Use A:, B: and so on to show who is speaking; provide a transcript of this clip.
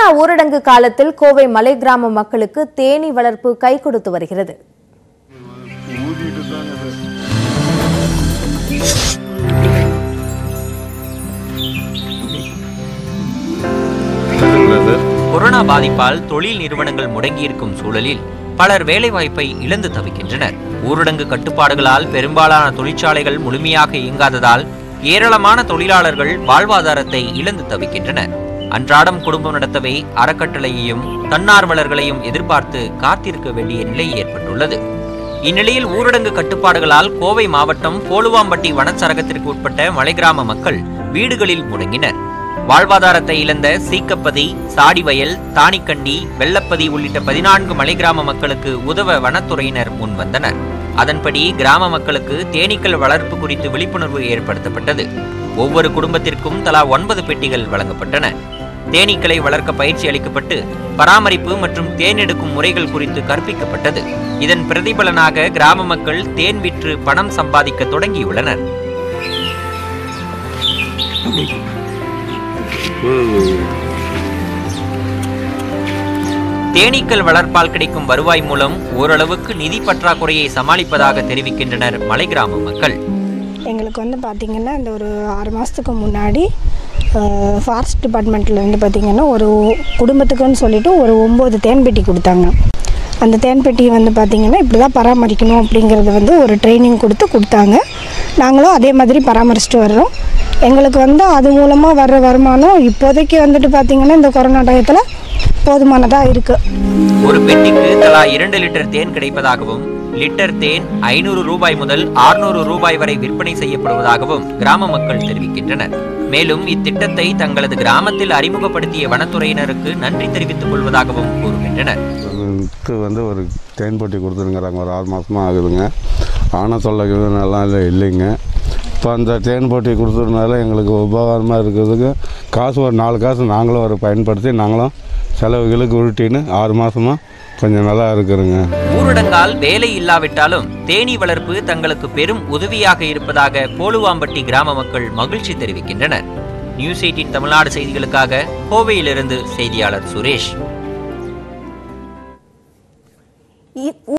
A: Corona ஊரடங்கு காலத்தில் கோவை மலை கிராம மக்களுக்கு தேனீ வளர்ப்பு கை கொடுத்து வருகிறது
B: ஊதிட்டு தாங்க அது. சரிங்களா சார்
C: கொரோனா பாதிப்பால் தொழில் நிறுவனங்கள் முடங்கியிருக்கும் சூழலில் பலர் வேலைவாய்ப்பை இழந்து தவிக்கின்றனர் ஊரடங்கு கட்டுப்பாடுகளால் பெரும்பாலான தொழிற்சாலைகள் முழுமையாக இயங்காததால் ஏராளமான தொழிலாளர்கள் வாழ்வாதாரத்தை இழந்து தவிக்கின்றனர் அன்றாடம் குடும்பம் நடத்தவே அறக்கட்டளையையும் தன்னார்வலர்களையும் எதிர்பார்த்து காத்திருக்க வேண்டிய நிலை ஏற்பட்டுள்ளது இந்நிலையில் ஊரடங்கு கட்டுப்பாடுகளால் கோவை மாவட்டம் போலுவாம்பட்டி வனச்சரகத்திற்கு உட்பட்ட மலைக்கிராம மக்கள் வீடுகளில் முடங்கினர் வாழ்வாதாரத்தை இழந்த சீக்கப்பதி சாடிவயல் தானிக்கண்டி வெள்ளப்பதி உள்ளிட்ட பதினான்கு மலைக்கிராம மக்களுக்கு உதவ வனத்துறையினர் முன்வந்தனர் அதன்படி கிராம மக்களுக்கு தேனீக்கள் வளர்ப்பு குறித்து விழிப்புணர்வு ஏற்படுத்தப்பட்டது ஒவ்வொரு குடும்பத்திற்கும் தலா ஒன்பது பெட்டிகள் வழங்கப்பட்டன தேனீக்களை வளர்க்க பயிற்சி அளிக்கப்பட்டு பராமரிப்பு மற்றும் தேன் எடுக்கும் முறைகள் குறித்து கற்பிக்கப்பட்டது இதன் பிரதிபலனாக கிராம மக்கள் தேன் விற்று பணம் சம்பாதிக்க தொடங்கியுள்ளனர் தேனீக்கள் வளர்ப்பால் கிடைக்கும் வருவாய் மூலம் ஓரளவுக்கு நிதி பற்றாக்குறையை சமாளிப்பதாக தெரிவிக்கின்றனர் மலை கிராம மக்கள்
D: எங்களுக்கு வந்து பார்த்திங்கன்னா இந்த ஒரு ஆறு மாதத்துக்கு முன்னாடி ஃபாரஸ்ட் டிபார்ட்மெண்ட்டில் வந்து பார்த்திங்கன்னா ஒரு குடும்பத்துக்குன்னு சொல்லிட்டு ஒரு ஒம்பது தேன்பெட்டி கொடுத்தாங்க அந்த தேன்பெட்டியை வந்து பார்த்திங்கன்னா இப்படி தான் பராமரிக்கணும் அப்படிங்கிறது வந்து ஒரு ட்ரைனிங் கொடுத்து கொடுத்தாங்க நாங்களும் அதே மாதிரி பராமரிச்சுட்டு வர்றோம் எங்களுக்கு வந்து அது மூலமாக வர்ற வருமானம் இப்போதைக்கு வந்துட்டு பார்த்திங்கன்னா இந்த கொரோனா டயத்தில் போதுமானதாக இருக்குது
C: ஒரு பெட்டிக்கு தலா இரண்டு லிட்டர் தேன் கிடைப்பதாகவும் லிட்டர் தேன் ஐநூறு ரூபாய் முதல் 600 ரூபாய் வரை விற்பனை செய்யப்படுவதாகவும் கிராம மக்கள் தெரிவிக்கின்றனர் மேலும் இத்திட்டத்தை தங்களது கிராமத்தில் அறிமுகப்படுத்திய வனத்துறையினருக்கு நன்றி தெரிவித்துக் கொள்வதாகவும் கூறுகின்றனர்
B: அதுக்கு வந்து ஒரு தேன் போட்டி கொடுத்துருங்கிறாங்க ஒரு ஆறு மாதமாக ஆகுதுங்க ஆன தொல்லை நல்லா இல்லை இல்லைங்க இப்போ அந்த தேன் போட்டி கொடுத்ததுனால எங்களுக்கு உபகாரமாக இருக்கிறதுக்கு காசு ஒரு நாலு காசு நாங்களும் ஒரு பயன்படுத்தி நாங்களும் செலவுகளுக்கு உருட்டின்னு ஆறு மாதமாக கொஞ்சம் நல்லா இருக்குதுங்க
C: ஊரடங்கால் வேலை இல்லாவிட்டாலும் தேனீ வளர்ப்பு தங்களுக்கு பெரும் உதவியாக இருப்பதாக போலுவாம்பட்டி கிராம மக்கள் மகிழ்ச்சி தெரிவிக்கின்றனர் நியூஸ் எயிட்டின் தமிழ்நாடு செய்திகளுக்காக கோவையிலிருந்து செய்தியாளர் சுரேஷ்
A: இ-